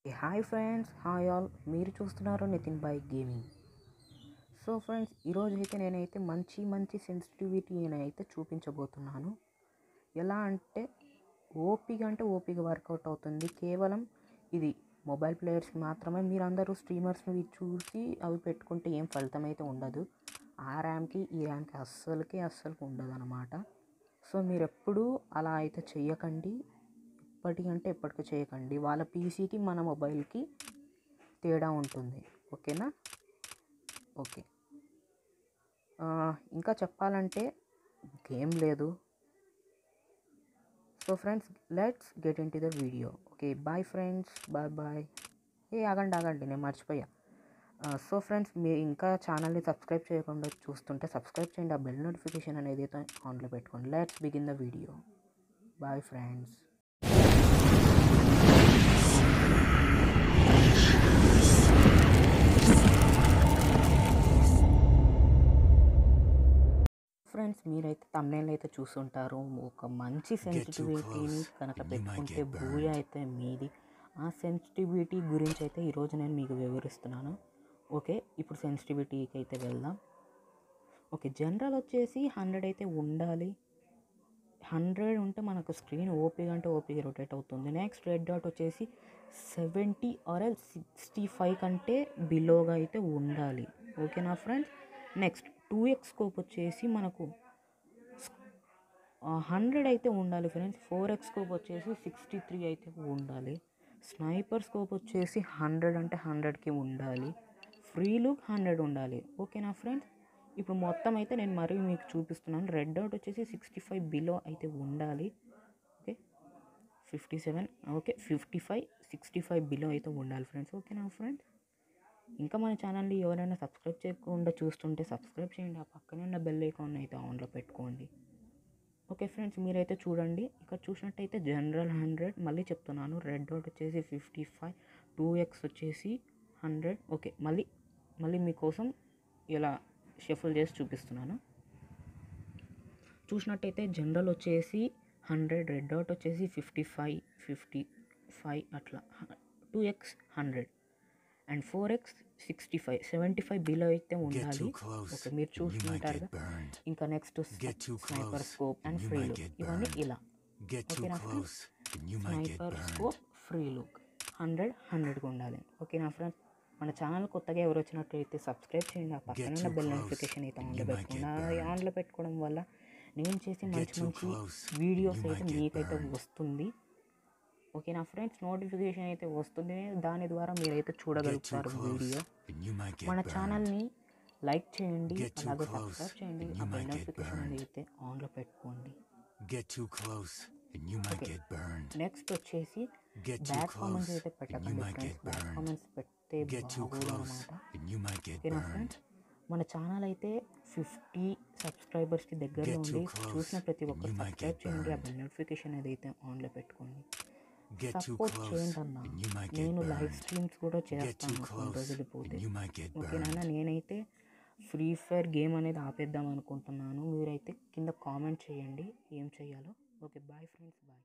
Hi friends hi all మీరు చూస్తున్నారు Nitin by gaming so friends ఈరోజు అయితే నేనైతే మంచి మంచి సెన్సిటివిటీ అయితే చూపించబోతున్నాను ఎలా అంటే ఓపిక అంటే ఓపిక వర్కౌట్ అవుతుంది కేవలం ఇది మొబైల్ ప్లేయర్స్కి మాత్రమే మీరందరూ స్ట్రీమర్స్ని చూసి అవి పెట్టుకుంటే ఏం ఫలితం అయితే ఉండదు ఆ ర్యామ్కి ఈ ర్యామ్కి అస్సలకి అస్సలకి ఉండదు అనమాట సో మీరు ఎప్పుడూ అలా అయితే చెయ్యకండి ఇప్పటికంటే ఎప్పటికీ చేయకండి వాళ్ళ పీసీకి మన మొబైల్కి తేడా ఉంటుంది ఓకేనా ఓకే ఆ, ఇంకా చెప్పాలంటే గేమ్ లేదు so friends let's get in to the video okay bye friends bye bye ఏ ఆగండి ఆగండి నేను మర్చిపోయా సో ఫ్రెండ్స్ మీరు ఇంకా ఛానల్ని సబ్స్క్రైబ్ చేయకుండా చూస్తుంటే సబ్స్క్రైబ్ చేయండి ఆ బెల్ నోటిఫికేషన్ అనేది అయితే ఆన్లో పెట్టుకోండి let's begin the video bye friends friends మీరైతే తమ్నేల్ అయితే చూస్తుంటారు ఒక మంచి సెన్సిటివిటీని కనుక పెట్టుకుంటే బూయ అయితే మీది ఆ సెన్సిటివిటీ గురించి అయితే ఈరోజు నేను మీకు వివరిస్తున్నాను ఓకే ఇప్పుడు సెన్సిటివిటీకి అయితే వెళ్దాం ఓకే జనరల్ వచ్చేసి హండ్రెడ్ అయితే ఉండాలి హండ్రెడ్ ఉంటే మనకు స్క్రీన్ ఓపీగా అంటే ఓపీగా రొటేట్ అవుతుంది నెక్స్ట్ రెడ్ డాట్ వచ్చేసి seventy or L sixty five కంటే బిలోగా అయితే ఉండాలి ఓకేనా friends next two X scope వచ్చేసి మనకు హండ్రెడ్ అయితే ఉండాలి ఫ్రెండ్స్ ఫోర్ ఎక్స్ స్కోప్ వచ్చేసి సిక్స్టీ త్రీ అయితే ఉండాలి స్నైపర్ స్కోప్ వచ్చేసి హండ్రెడ్ అంటే హండ్రెడ్కి ఉండాలి ఫ్రీ లుక్ హండ్రెడ్ ఉండాలి ఓకేనా ఫ్రెండ్స్ ఇప్పుడు మొత్తం అయితే నేను మరీ మీకు చూపిస్తున్నాను రెడ్ డాట్ వచ్చేసి సిక్స్టీ ఫైవ్ బిలో అయితే ఉండాలి okay fifty seven okay fifty five sixty five below అయితే ఉండాలి ఫ్రెండ్స్ ఓకేనా ఫ్రెండ్స్ ఇంకా మన ఛానల్ని ఎవరైనా సబ్స్క్రైబ్ చేయకుండా చూస్తుంటే సబ్స్క్రైబ్ చేయండి ఆ పక్కనే ఉన్న బెల్ ఐకాన్ అయితే ఆన్లో పెట్టుకోండి ఓకే ఫ్రెండ్స్ మీరైతే చూడండి ఇక్కడ చూసినట్టయితే జనరల్ హండ్రెడ్ మళ్ళీ చెప్తున్నాను రెడ్ డాట్ వచ్చేసి ఫిఫ్టీ ఫైవ్ టూ ఎక్స్ వచ్చేసి హండ్రెడ్ ఓకే మళ్ళీ మళ్ళీ మీకోసం ఇలా షఫుల్ చేసి చూపిస్తున్నాను చూసినట్టయితే జనరల్ వచ్చేసి హండ్రెడ్ రెడ్ డాట్ వచ్చేసి ఫిఫ్టీ ఫైవ్ ఫిఫ్టీ ఫైవ్ అట్లా two X hundred and four X sixty five seventy five below అయితే Get ఉండాలి too close, ఓకే మీరు and you might చూసుకుంటారుగా get burned. ఇంకా next Get too sniper close, scope and and you free might look get ఇవన్నీ burned. ఇలా Get too ఓకేనా close, and you might get sniper burned. Scope free look hundred హండ్రెడ్గా ఉండాలి ఓకేనా friends మన channel కొత్తగా ఎవరు వచ్చినట్లయితే సబ్స్క్రైబ్ చేయండి ఆ పక్కన ఉన్న too బెల్ close, నోటిఫికేషన్ అయితే and ఆన్లో you might పెట్టుకోండి get అది burned. ఆన్లో పెట్టుకోవడం వల్ల నేను చేసే మంచి too మంచి close, and వీడియోస్ you అయితే might get మీకైతే burned. వస్తుంది ఓకేనా ఫ్రెండ్స్ నోటిఫికేషన్ అయితే వస్తుంది దాని ద్వారా మీరైతే Get too చూడగలుగుతారు close, video and you might get మన burned. ఛానల్ని లైక్ చేయండి Get too అలాగే close, సబ్స్క్రైబ్ చేయండి and ఆ you bell might get notification burned. అనేది అయితే ఆన్లో పెట్టుకోండి Get too close, and you might Okay. get burned. Next వచ్చేసి Get too bad comments close, అయితే and you పెట్టకండి might friends get bad burned. Comments పెడితే Get too బాగోదు close, అనమాట and you might get ఓకేనా burned. ఫ్రెండ్స్ మన channel అయితే fifty సబ్స్క్రైబర్స్కి దగ్గరలో Get too ఉంది close, చూసిన ప్రతి and ఒక్కరు you might సబ్స్క్రైబ్ get చేయండి ఆ burned. బెల్ నోటిఫికేషన్ అయితే ఆన్లో పెట్టుకోండి Get too సపోర్ట్ close, చేయండి అన్న and you might get నేను లైవ్ burned. స్ట్రీమ్స్ కూడా Get too చేస్తాను కొన్ని close, రోజులు పోతే and you might get ఓకేనా burned. నేనైతే ఫ్రీ ఫైర్ గేమ్ అనేది ఆపేద్దాం అనుకుంటున్నాను మీరైతే కింద కామెంట్ చేయండి ఏం చేయాలో ఓకే బాయ్ ఫ్రెండ్స్ బాయ్